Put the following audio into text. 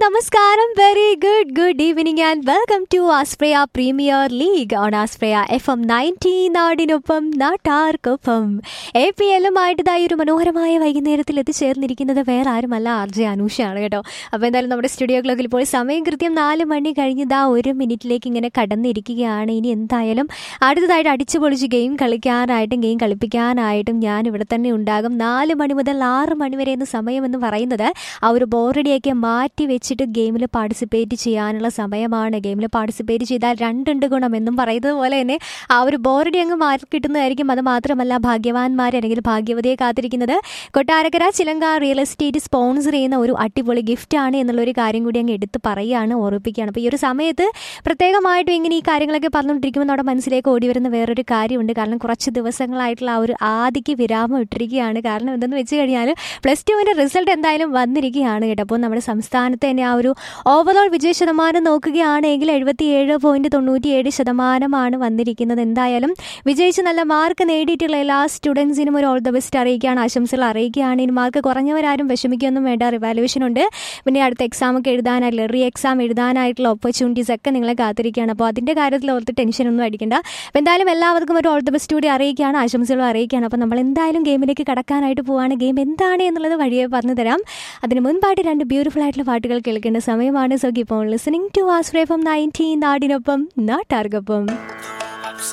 നമസ്കാരം very good good evening and welcome to Aspraya premier league on Aspraya F M ninety നാടിനൊപ്പം നാട്ടാർക്കൊപ്പം A P എല്ലുമായിട്ട് ഇതായി ഒരു മനോഹരമായ വൈകുന്നേരത്തിൽ എത്തിച്ചേർന്നിരിക്കുന്നത് വേറെ ആരുമല്ല ആർ ജെ അനൂഷയാണ് കേട്ടോ അപ്പോൾ എന്തായാലും നമ്മുടെ സ്റ്റുഡിയോ ക്ലോക്കിൽ ഇപ്പോൾ സമയം കൃത്യം നാല് മണി കഴിഞ്ഞ് ഇതാ ഒരു മിനിറ്റിലേക്ക് ഇങ്ങനെ കടന്നിരിക്കുകയാണ് ഇനി എന്തായാലും അടുത്തതായിട്ട് അടിച്ചു പൊളിച്ച് ഗെയിം കളിക്കാനായിട്ടും ഗെയിം കളിപ്പിക്കാനായിട്ടും ഞാൻ ഇവിടെ തന്നെ ഉണ്ടാകും നാല് മണി മുതൽ ആറ് മണി വരെ എന്ന സമയമെന്ന് പറയുന്നത് ആ ഒരു ബോറടിയൊക്കെ മാറ്റി വെച്ചിട്ട് ഗെയിമിൽ പാർട്ടിസിപ്പേറ്റ് ചെയ്യാനുള്ള സമയമാണ് ഗെയിമിൽ പാർട്ടിസിപ്പേറ്റ് ചെയ്താൽ രണ്ടുണ്ട് ഗുണം എന്നും പറയുന്നത് പോലെ തന്നെ ആ ഒരു ബോറടി അങ്ങ് മാറി കിട്ടുന്നതായിരിക്കും അത് മാത്രമല്ല ഭാഗ്യവാന്മാരെ അല്ലെങ്കിൽ ഭാഗ്യവതിയെ കാത്തിരിക്കുന്നത് കൊട്ടാരക്കര ചിലങ്ക റിയൽ എസ്റ്റേറ്റ് സ്പോൺസർ ചെയ്യുന്ന ഒരു അടിപൊളി ഗിഫ്റ്റാണ് എന്നുള്ളൊരു കാര്യം കൂടി അങ്ങ് എടുത്ത് പറയുകയാണ് ഓർമ്മിപ്പിക്കുകയാണ് അപ്പോൾ ഈ ഒരു സമയത്ത് പ്രത്യേകമായിട്ടും ഇങ്ങനെ ഈ കാര്യങ്ങളൊക്കെ പറഞ്ഞുകൊണ്ടിരിക്കുമ്പോൾ നമ്മുടെ മനസ്സിലേക്ക് ഓടി വരുന്ന വേറൊരു കാര്യമുണ്ട് കാരണം കുറച്ച് ദിവസങ്ങളായിട്ടുള്ള ആ ഒരു ആദിക്ക് വിരാമം ഇട്ടിരിക്കുകയാണ് കാരണം എന്തെന്ന് വെച്ച് കഴിഞ്ഞാൽ പ്ലസ് ടുവിൻ്റെ റിസൾട്ട് എന്തായാലും വന്നിരിക്കുകയാണ് കേട്ടോ അപ്പോൾ നമ്മുടെ സംസ്ഥാനത്തെ തന്നെ ആ ഒരു ഓവറോൾ വിജയ ശതമാനം നോക്കുകയാണെങ്കിൽ എഴുപത്തി ഏഴ് പോയിന്റ് തൊണ്ണൂറ്റിയേഴ് ശതമാനമാണ് വന്നിരിക്കുന്നത് എന്തായാലും വിജയിച്ച് നല്ല മാർക്ക് നേടിയിട്ടുള്ള എല്ലാ സ്റ്റുഡൻസിനും ഒരു ഓൾ ദ ബെസ്റ്റ് അറിയിക്കുകയാണ് ആശംസകൾ അറിയിക്കുകയാണ് ഇനി മാർക്ക് കുറഞ്ഞവരാരും വിഷമിക്കൊന്നും വേണ്ട റിവാലുവേഷൻ ഉണ്ട് പിന്നെ അടുത്ത എക്സാം ഒക്കെ എഴുതാനായിട്ടുള്ള റീ എക്സാം എഴുതാനായിട്ടുള്ള ഓപ്പർച്യൂണിറ്റീസ് ഒക്കെ നിങ്ങളെ കാത്തിരിക്കുകയാണ് അപ്പോൾ അതിൻ്റെ കാര്യത്തിൽ ഓർത്ത് ടെൻഷനൊന്നും അടിക്കണ്ട അപ്പോൾ എന്തായാലും എല്ലാവർക്കും ഒരു ഓൾ ദ ബെസ്റ്റ് കൂടി അറിയിക്കുകയാണ് ആശംസകളും അറിയിക്കുകയാണ് അപ്പോൾ നമ്മൾ എന്തായാലും ഗെയിമിലേക്ക് കടക്കാനായിട്ട് പോവാണ് ഗെയിം എന്താണ് എന്നുള്ളത് വഴിയെ പറഞ്ഞു തരാം അതിന് മുൻപായിട്ട് രണ്ട് ബ്യൂട്ടിഫുൾ ആയിട്ടുള്ള പാട്ടുകൾ കേൾക്കേണ്ട സമയമാണ് സോ ഇപ്പോൾ listening to Aspraya from nineteen നാടിനൊപ്പം നാട്ടാർക്കൊപ്പം